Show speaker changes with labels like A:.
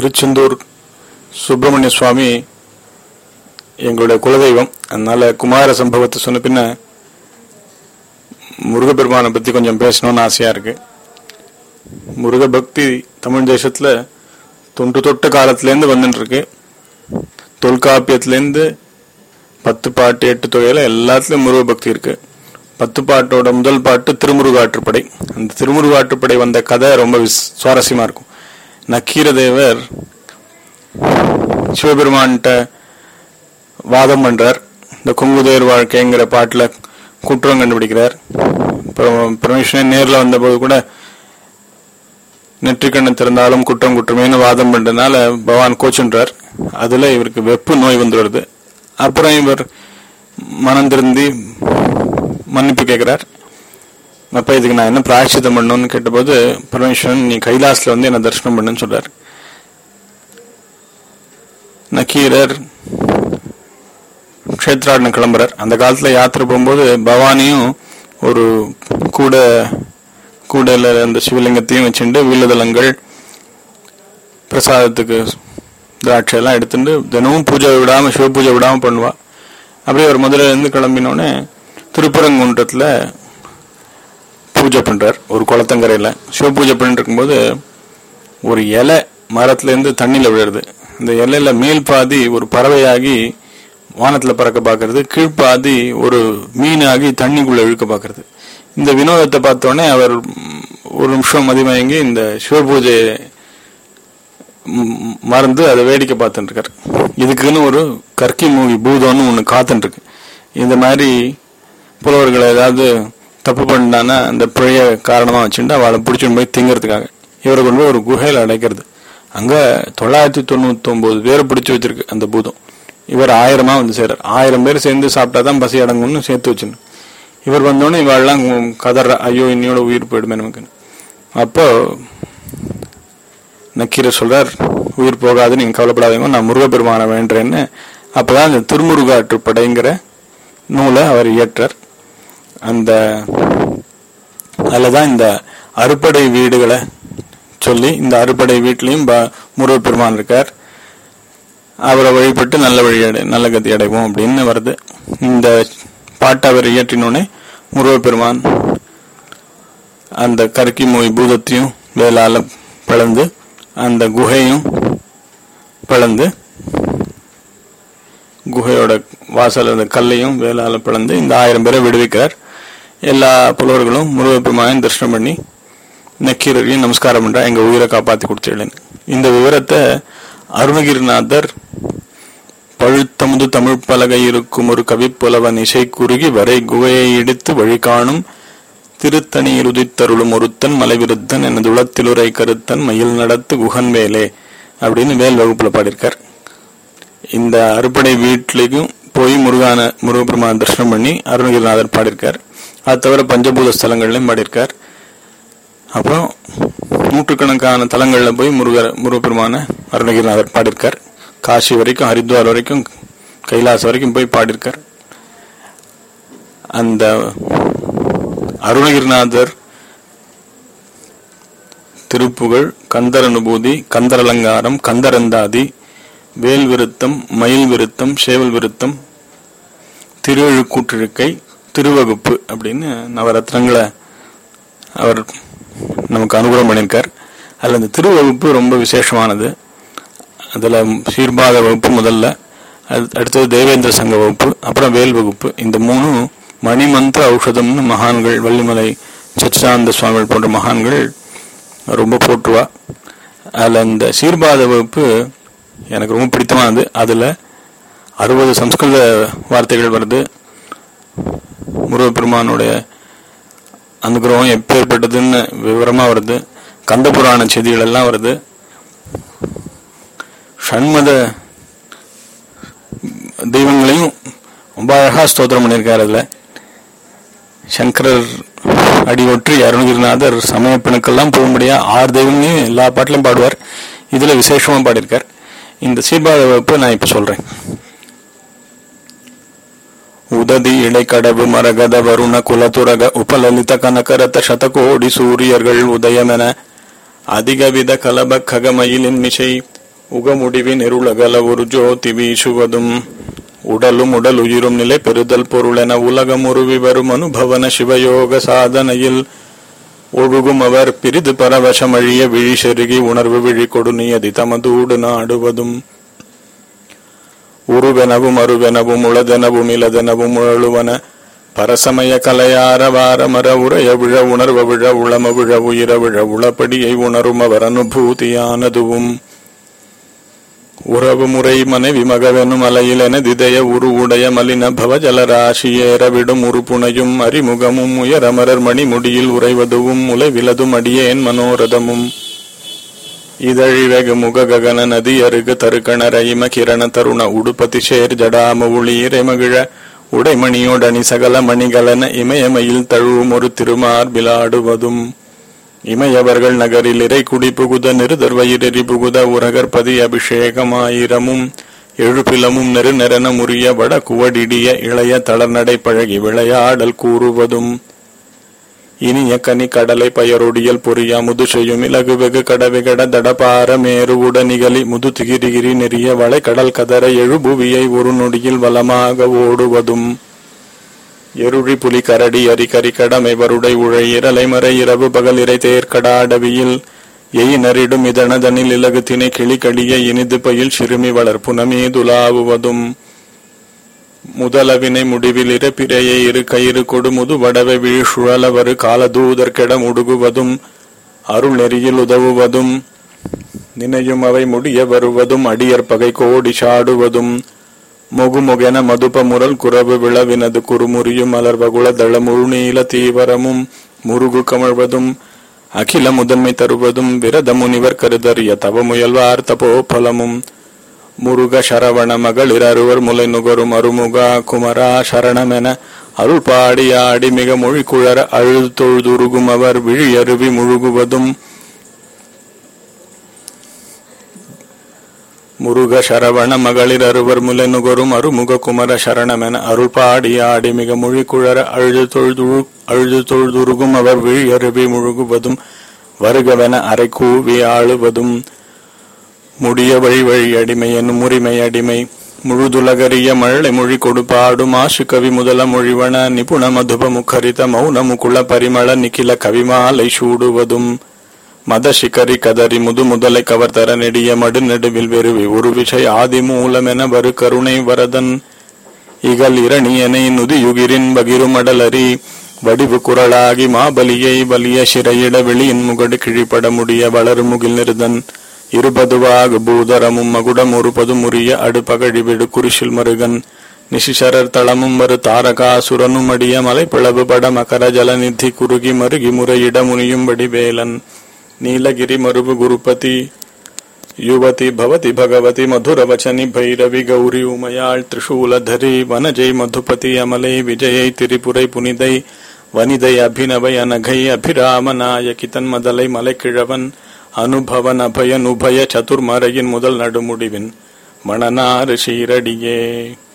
A: திருச்செந்தூர் சுப்பிரமணிய சுவாமி எங்களுடைய குலதெய்வம் அதனால குமார சம்பவத்தை சொன்ன பின்ன முருகப்பெருமானை பத்தி கொஞ்சம் பேசணும்னு ஆசையா இருக்கு முருக பக்தி தமிழ் தேசத்துல தொன்று தொட்ட காலத்திலேருந்து வந்துட்டு இருக்கு தொல்காப்பியத்திலேருந்து பத்து பாட்டு எட்டு தொகையில எல்லாத்துலயும் முருக பக்தி இருக்கு பத்து பாட்டோட முதல் பாட்டு திருமுருகாற்றுப்படை அந்த திருமுருகாற்றுப்படை வந்த கதை ரொம்ப விஸ்- சுவாரஸ்யமா இருக்கும் நக்கீரதேவர் சிவபெருமான்கிட்ட வாதம் பண்றார் இந்த கொங்குதேர் வாழ்க்கைங்கிற பாட்டுல குற்றம் கண்டுபிடிக்கிறார் அப்புறம் பரமேஸ்வரன் நேர்ல வந்தபோது கூட நெற்றிக்கண்ணை திறந்தாலும் குற்றம் குற்றமேனு வாதம் பண்றதுனால பகவான் கோச்சுன்றார் அதுல இவருக்கு வெப்பு நோய் வந்துடுது அப்புறம் இவர் மனம் திருந்தி மன்னிப்பு கேட்கிறார் அப்ப இதுக்கு நான் என்ன பிராயச்சித்தம் பண்ணணும்னு கேட்டபோது பரமேஸ்வரன் நீ கைலாஸ்ல வந்து என்ன தரிசனம் பண்ணுன்னு சொல்றார் நக்கீரர் க்ஷேத்ராடன கிளம்புறார் அந்த காலத்துல யாத்திரை போகும்போது பவானியும் ஒரு கூட கூடையில அந்த சிவலிங்கத்தையும் வச்சுட்டு வீலதளங்கள் பிரசாதத்துக்கு திராட்சை எல்லாம் எடுத்துட்டு தினமும் பூஜை விடாம சிவ பூஜை விடாம பண்ணுவா அப்படியே ஒரு மதுரையில இருந்து கிளம்பினோடனே திருப்பரங்குன்றத்துல பூஜை பண்றார் ஒரு குளத்தங்கரையில சிவ பூஜை பண்ணிட்டு இருக்கும்போது ஒரு இலை மரத்துல இருந்து தண்ணியில விழுறது இந்த இலையில மேல் பாதி ஒரு பறவையாகி வானத்துல பறக்க பாக்குறது கீழ்ப்பாதி ஒரு மீனாகி தண்ணிக்குள்ள இழுக்க பாக்குறது இந்த வினோதத்தை பார்த்தோன்னே அவர் ம், ஒரு நிமிஷம் மதிமயங்கி இந்த சிவபூஜை ம், மறந்து அதை வேடிக்கை பார்த்துட்டு இருக்காரு இதுக்குன்னு ஒரு கற்கி மூவி பூதம்னு ஒண்ணு காத்துட்டு இருக்கு இந்த மாதிரி புலவர்களை ஏதாவது தப்பு பண்ணானா அந்த பிழைய காரணமா வச்சுட்டு அவளை பிடிச்சிட்டு போய் திங்கிறதுக்காக இவரை கொண்டு போய் ஒரு குகையில அடைக்கிறது அங்க தொள்ளாயிரத்தி தொண்ணூத்தி ஒன்பது பேரை பிடிச்சு வச்சிருக்கு அந்த பூதம் இவர் ஆயிரமா வந்து சேரார் ஆயிரம் பேர் சேர்ந்து சாப்பிட்டாதான் பசி அடங்கும்னு சேர்த்து வச்சுன்னு இவர் வந்தோடனே இவாள்லாம் கதற ஐயோ இன்னையோட உயிர் போயிடுமே நமக்கு அப்போ நக்கீரர் சொல்றார் உயிர் போகாது நீங்க கவலைப்படாதீங்க நான் முருகப்பெருமானை வேண்டேன்னு அப்பதான் இந்த திருமுருகாற்றுப்படைங்கிற நூலை அவர் இயற்றார் அந்த அதுலதான் இந்த அறுபடை வீடுகளை சொல்லி இந்த அறுபடை வீட்லயும் ப- முருகப்பெருமான் இருக்கார் அவரை வழிபட்டு நல்ல வழி அடை நல்ல கதி அடைவோம் அப்படின்னு வருது இந்த பாட்டை அவர் இயற்றினோடனே முருகப்பெருமான் அந்த கருக்கி மொழி பூதத்தையும் வேலால பிளந்து அந்த குகையும் பிளந்து குகையோட வாசல் அந்த கல்லையும் வேலால பிளந்து இந்த ஆயிரம் பேரை விடுவிக்கிறார் எல்லா புலவர்களும் முருகப்பெருமானையும் தரிசனம் பண்ணி நக்கீரரையும் நமஸ்காரம் பண்றா எங்க உயிரை காப்பாத்தி கொடுத்துடலன்னு இந்த விவரத்தை அருணகிரிநாதர் பழுத்தமுது தமிழ் பலகை இருக்கும் ஒரு கவிப்புலவன் இசை குறுகி வரை குகையை இடித்து வழி காணும் திருத்தணியில் உதித்தருளும் ஒருத்தன் மலைவிருத்தன் எனது உளத்திலுரை கருத்தன் மயில் நடத்து குகன் வேலே அப்படின்னு வேல் வகுப்புல பாடியிருக்கார் இந்த அறுபடை வீட்லயும் போய் முருகான முருகப்பெருமான தரிசனம் பண்ணி அருணகிரிநாதர் பாடியிருக்கார் அது தவிர பஞ்சபூத ஸ்தலங்கள்லயும் பாடியிருக்கார் அப்புறம் நூற்றுக்கணக்கான தலங்கள்ல போய் முருகர் முருகப்பெருமான அருணகிரிநாதர் பாடியிருக்கார் காசி வரைக்கும் ஹரித்வார் வரைக்கும் கைலாஸ் வரைக்கும் போய் பாடியிருக்கார் அந்த அருணகிரிநாதர் திருப்புகழ் கந்தர் அனுபூதி கந்தர் அலங்காரம் கந்தரந்தாதி வேல் விருத்தம் மயில் விருத்தம் சேவல் விருத்தம் திருவழுக்கூற்றிருக்கை திருவகுப்பு அப்படின்னு நவரத்னங்களை அவர் நமக்கு அனுகூலம் பண்ணியிருக்கார் அதில் இந்த திருவகுப்பு ரொம்ப விசேஷமானது அதில் சீர்பாத வகுப்பு முதல்ல அது- அடுத்தது தேவேந்திர சங்க வகுப்பு அப்புறம் வேல் வகுப்பு இந்த மூணும் மணிமந்திர ஔஷதம்னு மகான்கள் வள்ளிமலை சச்சிதானந்த சுவாமிகள் போன்ற மகான்கள் ரொம்ப போற்றுவா அதில் இந்த சீர்பாத வகுப்பு எனக்கு ரொம்ப பிடித்தமானது அதில் அறுபது சம்ஸ்கிருத வார்த்தைகள் வருது முருகப்பெருமானுடைய அனுகிரகம் எப்பேற்பட்டதுன்னு விவரமா வருது கந்த புராண செய்திகள் எல்லாம் வருது ஷண்மத தெய்வங்களையும் ரொம்ப அழகா ஸ்தோத்திரம் பண்ணியிருக்காரு அதுல சங்கரர் அடியொற்றி அருணகிரிநாதர் சமய பிணக்கெல்லாம் போக முடியா ஆறு தெய்வங்களையும் எல்லா பாட்டிலும் பாடுவார் இதுல விசேஷமா பாடியிருக்கார் இந்த சீர்பாத வகுப்பு நான் இப்ப சொல்றேன் உததி இடைக்கடவு மரகத வருண குலதுரக உபலலித கனகரத சதகோடி சூரியர்கள் உதயமென அதிகவித கலப ககமயிலின் மிசை உகமுடிவின் இருளகல ஒரு ஜோதி வீசுவதும் உடலும் உடல் உயிரும் நிலை பெறுதல் பொருளென உலகம் உருவி வரும் அனுபவன சிவயோக சாதனையில் ஒழுகும் அவர் பிரிது பரவசம் அழிய விழி செருகி உணர்வு விழி கொடுநியதி தமதூடு நாடுவதும் உருவெனவும் அருவெனவும் உளதெனவும் இலதெனவும் உழலுவன பரசமய கலையார வாரமர உரைய விழ உணர்வ விழ உளம விழ உயிர விழ உளப்படியை உணரும் அவர் அனுபூதியானதுவும் உறவு முறை மனைவி மகவெனும் அலையிலென திதய உரு உடைய மலின பவ ஜலராசியேற விடும் உறுப்புணையும் அறிமுகமும் உயரமரர் மணிமுடியில் உறைவதுவும் உலைவிலதும் அடியேன் மனோரதமும் இதழிவெகு முக ககன நதி அருகு தருக்கணர இம கிரண தருண உடுபதி சேர் ஜடாம உளியிரை மகிழ உடைமணியோடணி சகல மணிகலன இமயமையில் தழுவும் ஒரு திருமார்பிலாடுவதும் இமையவர்கள் நகரில் இறை குடி புகுத நிருதர் வயிறெறி புகுத உரகற்பதி அபிஷேகமாயிரமும் எழுப்பிலமும் நெருநெறன முறிய வட குவடிடிய இளைய தளர்நடை பழகி விளையாடல் கூறுவதும் இனிய கனி கடலை பயரொடியல் பொறியா முது செய்யும் இலகு வெகு கடவிகட தடபார மேருவுட நிகழி முது திகிரிகிரி நெறிய வளை கடல் கதற எழுபுவியை ஒரு நொடியில் வலமாக ஓடுவதும் எருழி புலி கரடி அரி கரி கடமை வருடை உழை இரலை மறை இரவு பகல் இறை தேர்கடாடவியில் எய் நரிடும் இதனதனில் இலகு திணை கிளி கடிய இனிது பயில் சிறுமி வளர்ப்புனமே துலாவுவதும் முதலவினை முடிவில் இறப்பிரையை இரு கயிறு கொடு முது வடவை வீழ்சுழலவரு காலதூதர்கெட முடுகுவதும் அருள் நெறியில் உதவுவதும் நினையும் அவை முடிய வருவதும் அடியர் பகை கோடி சாடுவதும் முகுமுகென மதுப முரல் குறவு விளவினது குறுமுறியும் மலர்வகுல தள முழுநீல தீவரமும் முருகு கமழ்வதும் அகில முதன்மை தருவதும் விரத முனிவர் கருதறிய தவ முயல்வார் தபோ பலமும் முருக சரவண மகளிர் அறுவர் முலை நுகரும் அருமுகா குமரா சரணமென அருள் பாடி ஆடி மிக மொழி குழற அழுது தொழுதுருகும் அவர் விழி அருவி முழுகுவதும் முருக சரவண மகளிர் அறுவர் முலை நுகரும் அருமுக குமர சரணமென அருள் பாடி ஆடி மிக மொழி குழற அழுது தொழுது அழுது தொழுதுருகும் அவர் விழி அருவி முழுகுவதும் வருகவென அரை கூவி ஆளுவதும் முடிய வழி வழி அடிமை என்னும் உரிமை அடிமை முழுதுலகரிய மழலை மொழி கொடுப்பாடும் ஆசு கவி முதல மொழிவன நிபுண மதுப முಖರಿತ மௌன முகுள பரிமள நிக்கில கவிமாலை சூடுவதும் மத சிகரி கதறி முது முதலை கவர்த்தர நெடிய மடு நெடுவில் வெறுவி ஒரு விஷய் ஆதி மூலமென வரு கருணை வரதன் இகல் இரணியனை நுதியுகிரின் பகிருமடலரி வடிவு குரலாகி மாபலியை வலிய சிறையிட வெளியின் முகடு கிழிப்பட முடிய வளரு முகில் நிருதன் இருபதுவாக பூதரமும் மகுடம் ஒருபதும் உரிய அடுபகழி விடு குரிசில் மருகன் நிசிசரர் தளமும் மறு தாரகாசுரனும் அடிய மலைப்பிளவு பட மகர ஜலநிதி குறுகி மருகி முறையிட முனியும்படி வேலன் நீலகிரி மருவு குருபதி யுவதி பவதி பகவதி மதுரவச்சனி பைரவி கௌரி உமையாள் திரிசூலதரி வனஜை மதுபதி அமலை விஜயை திரிபுரை புனிதை வனிதை அபிநவை அனகை அபிராம நாயகி தன்மதலை மலைக்கிழவன் அனுபவன் அபயன் உபய சதுர்மறையின் முதல் நடுமுடிவின் மணனாறு சீரடியே